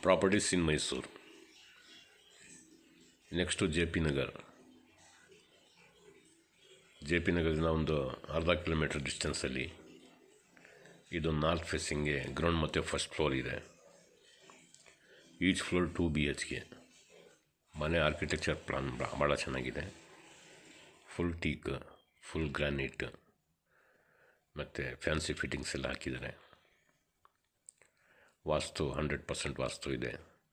properties in Mysuru next J P Nagar J P ನಗರದಿಂದ ಒಂದು ಅರ್ಧ ಕಿಲೋಮೀಟ್ರ್ ಡಿಸ್ಟೆನ್ಸಲ್ಲಿ ಇದು ನಾರ್ತ್ ಫೇಸಿಂಗ್ಗೆ ಗ್ರೌಂಡ್ ಮತ್ತು ಫಸ್ಟ್ ಫ್ಲೋರ್ ಇದೆ each floor two B H K ಮನೆ ಆರ್ಕಿಟೆಕ್ಚರ್ ಪ್ಲಾನ್ ಭಾಳ ಚೆನ್ನಾಗಿದೆ ಫುಲ್ ಟೀಕ್ ಫುಲ್ ಗ್ರಾನೈಟ್ ಮತ್ತು ಫ್ಯಾನ್ಸಿ ಫಿಟ್ಟಿಂಗ್ಸ್ ಎಲ್ಲ ಹಾಕಿದ್ದಾರೆ ವಾಸ್ತು ಹಂಡ್ರೆಡ್ ಪರ್ಸೆಂಟ್ ವಾಸ್ತು ಇದೆ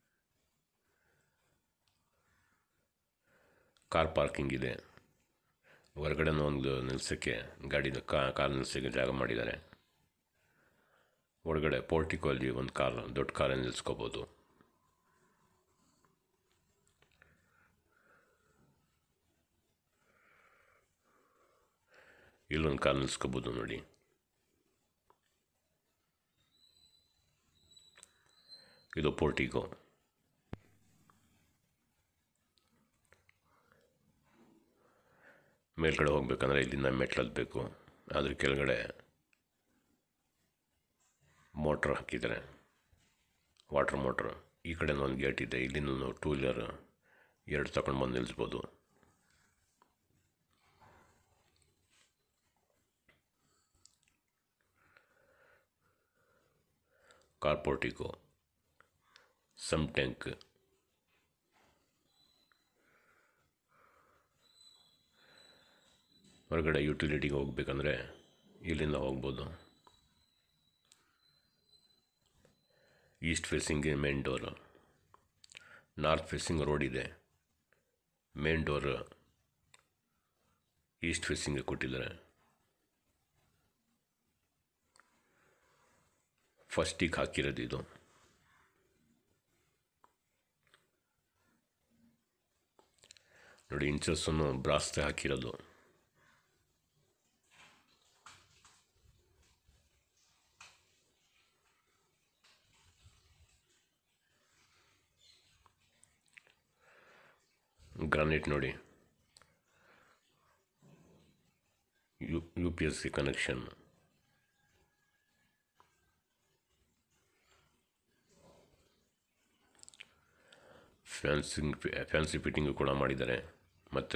ಕಾರ್ ಪಾರ್ಕಿಂಗ್ ಇದೆ ಹೊರಗಡೆನೂ ಒಂದು ನಿಲ್ಸೋಕ್ಕೆ ಗಾಡಿನ ಕಾರ್ ನಿಲ್ಸೋಕ್ಕೆ ಜಾಗ ಮಾಡಿದ್ದಾರೆ ಒಳಗಡೆ ಪೋರ್ಟಿಕೋಲ್ಲಿ ಒಂದು ಕಾರ್ ದೊಡ್ಡ ಕಾರಲ್ಲಿ ನಿಲ್ಲಿಸ್ಕೋಬೋದು ಇಲ್ಲೊಂದು ಕಾರ್ ನಿಲ್ಲಿಸ್ಕೋಬೋದು ನೋಡಿ ಇದು ಪೋರ್ಟಿಗೋ ಮೇಲ್ಗಡೆ ಹೋಗ್ಬೇಕಂದ್ರೆ ಇಲ್ಲಿಂದ ಮೆಟ್ಲು ಹತ್ಬೇಕು ಅದ್ರ ಕೆಳಗಡೆ ಮೋಟ್ರ್ ಹಾಕಿದ್ದಾರೆ ವಾಟ್ರ್ ಮೋಟ್ರ್ ಈ ಕಡೆ ಒಂದು ಗೇಟ್ ಇದೆ ಇಲ್ಲಿಂದ ಟೂ ವೀಲರ್ ಎರಡು ತಗೊಂಡು ಬಂದು ನಿಲ್ಲಿಸ್ಬೋದು ಕಾರ್ ಪೋರ್ಟಿಕೋ ಸಮ್ ಟ್ಯಾಂಕ್ ಹೊರಗಡೆ ಯುಟಿಲಿಟಿಗೆ ಹೋಗ್ಬೇಕಂದ್ರೆ ಇಲ್ಲಿಂದ ಹೋಗ್ಬೋದು ಈಸ್ಟ್ ಫೇಸಿಂಗ್ಗೆ main door north facing road ಇದೆ ಮೇನ್ ಡೋರ್ ಈಸ್ಟ್ ಫೇಸಿಂಗ್ಗೆ ಕೊಟ್ಟಿದ್ದಾರೆ ಫಸ್ಟಿಗೆ ಹಾಕಿರೋದು ಇದು ನೋಡಿ ಇಂಚಸ್ಸನ್ನು ಬ್ರಾಸ್ತೆ ಹಾಕಿರೋದು ಗ್ರಾನೈಟ್ ನೋಡಿ U U P S C connection ಫ್ಯಾನ್ಸಿಂಗ್ ಫ್ಯಾನ್ಸಿ ಫಿಟ್ಟಿಂಗು ಕೂಡ ಮಾಡಿದ್ದಾರೆ ಮತ್ತು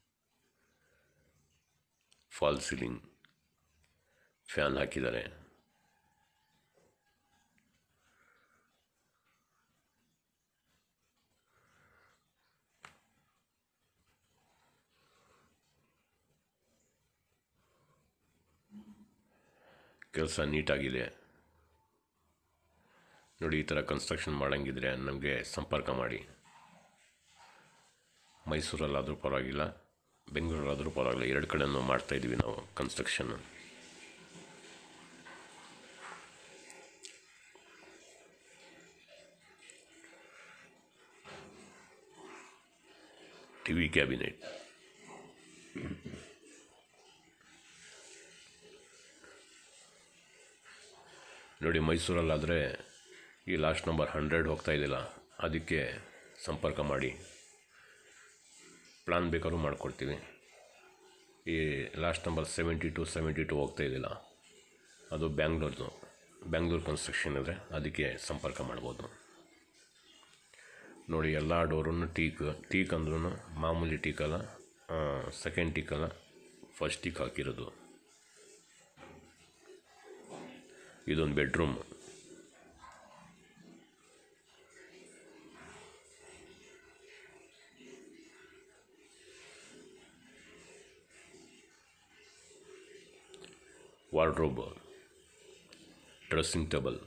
ಫಾಲ್ ಸೀಲಿಂಗ್ ಫ್ಯಾನ್ ಹಾಕಿದ್ದಾರೆ ಕೆಲಸ ನೀಟಾಗಿದೆ ನೋಡಿ ಈ ಥರ ಕನ್ಸ್ಟ್ರಕ್ಷನ್ ಮಾಡೋಂಗಿದ್ರೆ ನಮಗೆ ಸಂಪರ್ಕ ಮಾಡಿ ಮೈಸೂರಲ್ಲಾದರೂ ಪರವಾಗಿಲ್ಲ ಬೆಂಗಳೂರಲ್ಲಾದರೂ ಪರವಾಗಿಲ್ಲ ಎರಡು ಕಡೆನೂ ಮಾಡ್ತಾಯಿದ್ವಿ ನಾವು ಕನ್ಸ್ಟ್ರಕ್ಷನ್ ಟಿ ವಿ ಕ್ಯಾಬಿನೆಟ್ ನೋಡಿ ಮೈಸೂರಲ್ಲಾದರೆ ಈ ಲಾಸ್ಟ್ ನಂಬರ್ ಹಂಡ್ರೆಡ್ ಹೋಗ್ತಾ ಇದೆಯಲ್ಲ ಅದಕ್ಕೆ ಸಂಪರ್ಕ ಮಾಡಿ ಪ್ಲಾನ್ ಬೇಕಾದ್ರೂ ಮಾಡಿಕೊಡ್ತೀವಿ ಈ last number seventy two seventy two ಹೋಗ್ತಾ ಇದೆಯಲ್ಲ ಅದು ಬ್ಯಾಂಗ್ಳೂರ್ದು ಬ್ಯಾಂಗ್ಳೂರು ಕನ್ಸ್ಟ್ರಕ್ಷನ್ ಇದೆ ಅದಕ್ಕೆ ಸಂಪರ್ಕ ಮಾಡ್ಬೋದು ನೋಡಿ ಎಲ್ಲ ಡೋರನ್ನು ಟೀಕ್ ಟೀಕ್ ಅಂದ್ರೂ ಮಾಮೂಲಿ ಟೀಕಲ್ಲ ಸೆಕೆಂಡ್ ಟೀಕಲ್ಲ ಫಸ್ಟ್ ಟೀಕ್ ಹಾಕಿರೋದು ಇದೊಂದು bedroom wardrobe dressing table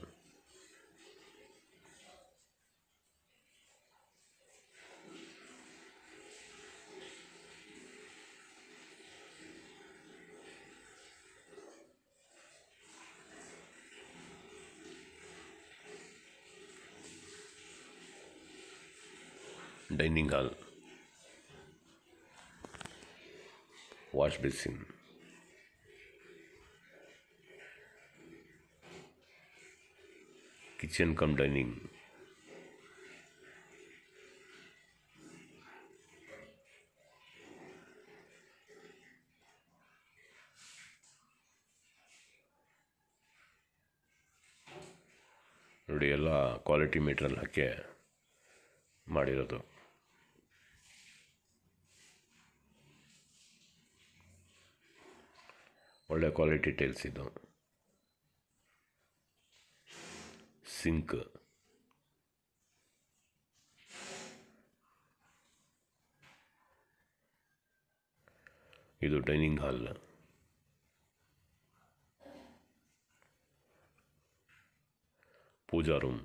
dining hall wash basin kitchen cum dining ನೋಡಿ ಎಲ್ಲ ಕ್ವಾಲಿಟಿ ಮೆಟೀರಿಯಲ್ ಹಾಕಿ ಮಾಡಿರೋದು ಒಳ್ಳೆ ಕ್ವಾಲಿಟಿ ಟೈಲ್ಸ್ ಇದು ಸಿಂಕ್ ಇದು dining hall pooja room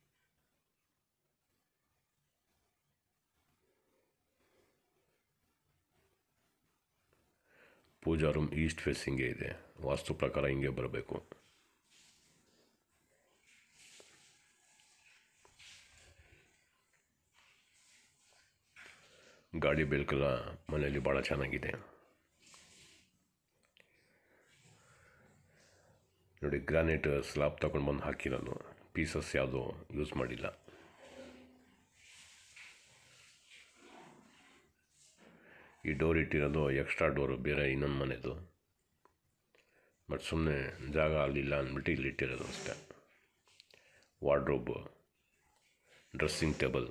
pooja room east ಫೇಸಿಂಗೇ ಇದೆ ವಾಸ್ತು ಪ್ರಕಾರ ಹಿಂಗೆ ಬರಬೇಕು ಗಾಡಿ ಬೆಳಕೆಲ್ಲ ಮನೆಯಲ್ಲಿ ಭಾಳ ಚೆನ್ನಾಗಿದೆ ನೋಡಿ ಗ್ರಾನೈಟ್ ಸ್ಲಾಬ್ ತಗೊಂಡು ಬಂದು ಹಾಕಿರೋದು ಪೀಸಸ್ ಯಾವುದೂ ಯೂಸ್ ಮಾಡಿಲ್ಲ ಈ ಡೋರ್ ಇಟ್ಟಿರೋದು ಎಕ್ಸ್ಟ್ರಾ ಡೋರು ಬೇರೆ ಇನ್ನೊಂದು ಮನೆದು ಬಟ್ ಸುಮ್ಮನೆ ಜಾಗ ಅಲ್ಲಿಲ್ಲ ಅಂದ್ಬಿಟ್ಟು ಇಲ್ಲಿ ಇಟ್ಟಿರೋದು ಅಷ್ಟೇ ವಾರ್ಡ್ರೋಬು ಡ್ರೆಸ್ಸಿಂಗ್ ಟೇಬಲ್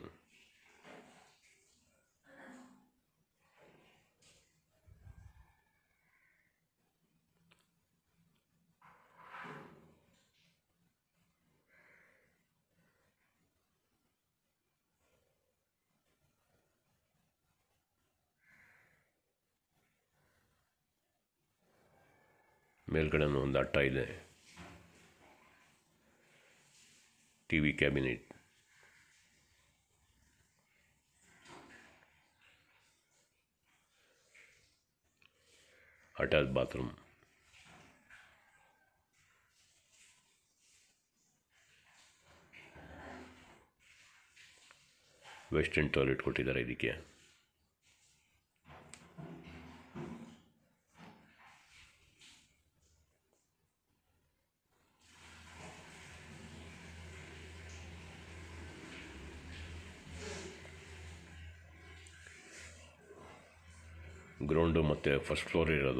ಮೇಲ್ಗಡೆನೂ ಒಂದು ಅಟ್ಟ ಇದೆ T V cabinet attach bathroom western toilet ಕೊಟ್ಟಿದ್ದಾರೆ ಇದಕ್ಕೆ ಗ್ರೌಂಡು ಮತ್ತು ಫಸ್ಟ್ ಫ್ಲೋರ್ ಇರೋದು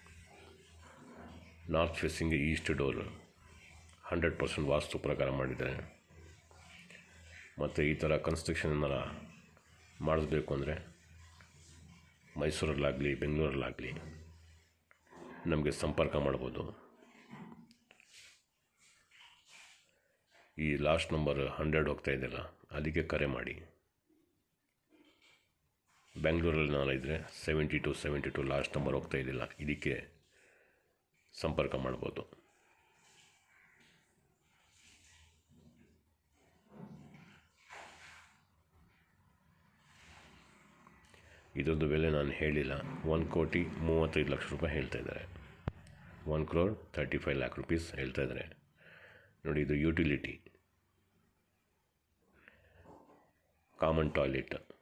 north facing east door hundred percent vastu ಪ್ರಕಾರ ಮಾಡಿದ್ದಾರೆ ಮತ್ತು ಈ ಥರ ಕನ್ಸ್ಟ್ರಕ್ಷನ್ನೆಲ್ಲ ಮಾಡಿಸ್ಬೇಕು ಅಂದರೆ ಮೈಸೂರಲ್ಲಾಗಲಿ ಬೆಂಗಳೂರಲ್ಲಾಗಲಿ ನಮಗೆ ಸಂಪರ್ಕ ಮಾಡ್ಬೋದು ಈ ಲಾಸ್ಟ್ ನಂಬರ್ ಹಂಡ್ರೆಡ್ ಹೋಗ್ತಾ ಇದೆಯಲ್ಲ ಅದಕ್ಕೆ ಕರೆ ಮಾಡಿ ಬೆಂಗಳೂರಲ್ಲಿ ನಾನು ಇದ್ದರೆ seventy two seventy two last number ಹೋಗ್ತಾ ಇದ್ದಿಲ್ಲ ಇದಕ್ಕೆ ಸಂಪರ್ಕ ಮಾಡ್ಬೋದು ಇದೊಂದು ಬೆಲೆ ನಾನು ಹೇಳಿಲ್ಲ ಒಂದು ಕೋಟಿ ಮೂವತ್ತೈದು ಲಕ್ಷ ರೂಪಾಯಿ ಹೇಳ್ತಾ ಇದ್ದಾರೆ one crore thirty five lakh rupees ಹೇಳ್ತಾ ಇದ್ದಾರೆ ನೋಡಿ ಇದು ಯುಟಿಲಿಟಿ ಕಾಮನ್ ಟಾಯ್ಲೆಟ್